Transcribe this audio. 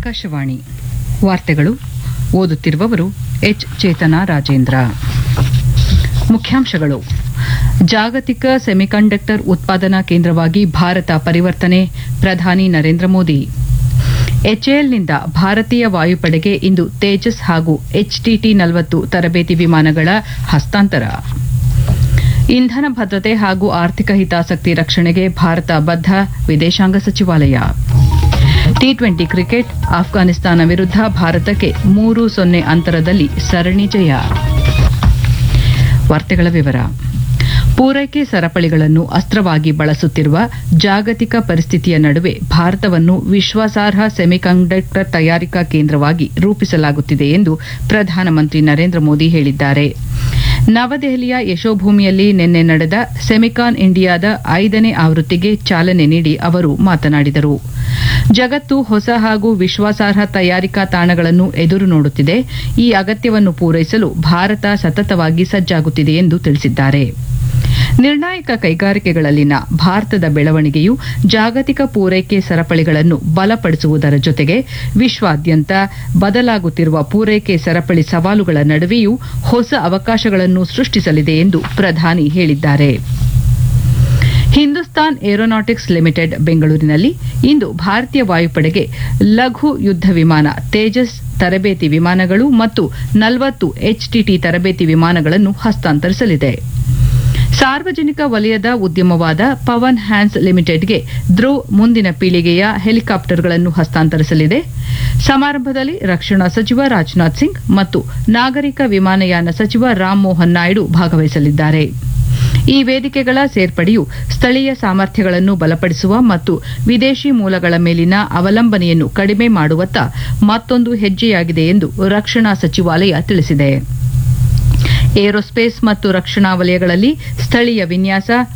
ಆಕಾಶವಾಣಿ ವಾರ್ತೆಗಳು ಓದುತ್ತಿರುವವರು ಎಚ್ ಚೇತನ ರಾಜೇಂದ್ರ ಮುಖ್ಯಾಂಶಗಳು ಜಾಗತಿಕ ಸೆಮಿಕಂಡಕ್ಟರ್ ಉತ್ಪಾದನಾ ಕೇಂದ್ರವಾಗಿ ಭಾರತ ಪರಿವರ್ತನೆ ಪ್ರಧಾನಿ ನರೇಂದ್ರ ಮೋದಿ ಎಚ್ಎಎಲ್ನಿಂದ ಭಾರತೀಯ ವಾಯುಪಡೆಗೆ ಇಂದು ತೇಜಸ್ ಹಾಗೂ ಎಚ್ಟಿಟಿ ನಲವತ್ತು ತರಬೇತಿ ವಿಮಾನಗಳ ಹಸ್ತಾಂತರ ಇಂಧನ ಭದ್ರತೆ ಹಾಗೂ ಆರ್ಥಿಕ ಹಿತಾಸಕ್ತಿ ರಕ್ಷಣೆಗೆ ಭಾರತ ಬದ್ಧ ವಿದೇಶಾಂಗ ಸಚಿವಾಲಯ ಟಿ ಟ್ವೆಂಟಿ ಕ್ರಿಕೆಟ್ ಆಫ್ಘಾನಿಸ್ತಾನ ವಿರುದ್ಧ ಭಾರತಕ್ಕೆ ಮೂರು ಸೊನ್ನೆ ಅಂತರದಲ್ಲಿ ಸರಣಿ ಜಯ ವಾರ್ತೆಗಳ ವಿವರ ಪೂರೈಕೆ ಸರಪಳಿಗಳನ್ನು ಅಸ್ತ್ರವಾಗಿ ಬಳಸುತ್ತಿರುವ ಜಾಗತಿಕ ಪರಿಸ್ಥಿತಿಯ ನಡುವೆ ಭಾರತವನ್ನು ವಿಶ್ವಾಸಾರ್ಹ ಸೆಮಿಕಂಡಕ್ಟರ್ ತಯಾರಿಕಾ ಕೇಂದ್ರವಾಗಿ ರೂಪಿಸಲಾಗುತ್ತಿದೆ ಎಂದು ಪ್ರಧಾನಮಂತ್ರಿ ನರೇಂದ್ರ ಮೋದಿ ಹೇಳಿದ್ದಾರೆ ನವದೆಹಲಿಯ ಯಶೋಭೂಮಿಯಲ್ಲಿ ನಿನ್ನೆ ನಡೆದ ಸೆಮಿಕಾನ್ ಇಂಡಿಯಾದ ಐದನೇ ಆವೃತ್ತಿಗೆ ಚಾಲನೆ ನೀಡಿ ಅವರು ಮಾತನಾಡಿದರು ಜಗತ್ತು ಹೊಸ ಹಾಗೂ ವಿಶ್ವಾಸಾರ್ಹ ತಯಾರಿಕಾ ತಾಣಗಳನ್ನು ಎದುರು ನೋಡುತ್ತಿದೆ ಈ ಅಗತ್ಯವನ್ನು ಪೂರೈಸಲು ಭಾರತ ಸತತವಾಗಿ ಸಜ್ಜಾಗುತ್ತಿದೆ ಎಂದು ತಿಳಿಸಿದ್ದಾರೆ ನಿರ್ಣಾಯಕ ಕೈಗಾರಿಕೆಗಳಲ್ಲಿನ ಭಾರತದ ಬೆಳವಣಿಗೆಯು ಜಾಗತಿಕ ಪೂರೈಕೆ ಸರಪಳಿಗಳನ್ನು ಬಲಪಡಿಸುವುದರ ಜೊತೆಗೆ ವಿಶ್ವಾದ್ಯಂತ ಬದಲಾಗುತ್ತಿರುವ ಪೂರೈಕೆ ಸರಪಳಿ ಸವಾಲುಗಳ ನಡುವೆಯೂ ಹೊಸ ಅವಕಾಶಗಳನ್ನು ಸೃಷ್ಟಿಸಲಿದೆ ಎಂದು ಪ್ರಧಾನಿ ಹೇಳಿದ್ದಾರೆ ಹಿಂದೂಸ್ತಾನ್ ಏರೋನಾಟಿಕ್ಸ್ ಲಿಮಿಟೆಡ್ ಬೆಂಗಳೂರಿನಲ್ಲಿ ಇಂದು ಭಾರತೀಯ ವಾಯುಪಡೆಗೆ ಲಘು ಯುದ್ಧ ವಿಮಾನ ತೇಜಸ್ ತರಬೇತಿ ವಿಮಾನಗಳು ಮತ್ತು ನಲವತ್ತು ಎಚ್ಟಿಟಿ ತರಬೇತಿ ವಿಮಾನಗಳನ್ನು ಹಸ್ತಾಂತರಿಸಲಿದೆ ಸಾರ್ವಜನಿಕ ವಲಯದ ಉದ್ಯಮವಾದ ಪವನ್ ಹ್ಯಾನ್ಸ್ ಲಿಮಿಟೆಡ್ಗೆ ಧ್ರುವ್ ಮುಂದಿನ ಪೀಳಿಗೆಯ ಹೆಲಿಕಾಪ್ಟರ್ಗಳನ್ನು ಹಸ್ತಾಂತರಿಸಲಿದೆ ಸಮಾರಂಭದಲ್ಲಿ ರಕ್ಷಣಾ ಸಚಿವ ರಾಜನಾಥ್ ಸಿಂಗ್ ಮತ್ತು ನಾಗರಿಕ ವಿಮಾನಯಾನ ಸಚಿವ ರಾಮ್ ಮೋಹನ್ ನಾಯ್ಡು ಭಾಗವಹಿಸಲಿದ್ದಾರೆ ಈ ವೇದಿಕೆಗಳ ಸೇರ್ಪಡೆಯು ಸ್ಥಳೀಯ ಸಾಮರ್ಥ್ಯಗಳನ್ನು ಬಲಪಡಿಸುವ ಮತ್ತು ವಿದೇಶಿ ಮೂಲಗಳ ಮೇಲಿನ ಅವಲಂಬನೆಯನ್ನು ಕಡಿಮೆ ಮಾಡುವತ್ತ ಮತ್ತೊಂದು ಹೆಜ್ಜೆಯಾಗಿದೆ ಎಂದು ರಕ್ಷಣಾ ಸಚಿವಾಲಯ ತಿಳಿಸಿದೆ ಏರೋಸ್ಪೇಸ್ ಮತ್ತು ರಕ್ಷಣಾ ವಲಯಗಳಲ್ಲಿ ಸ್ಥಳೀಯ ವಿನ್ಯಾಸ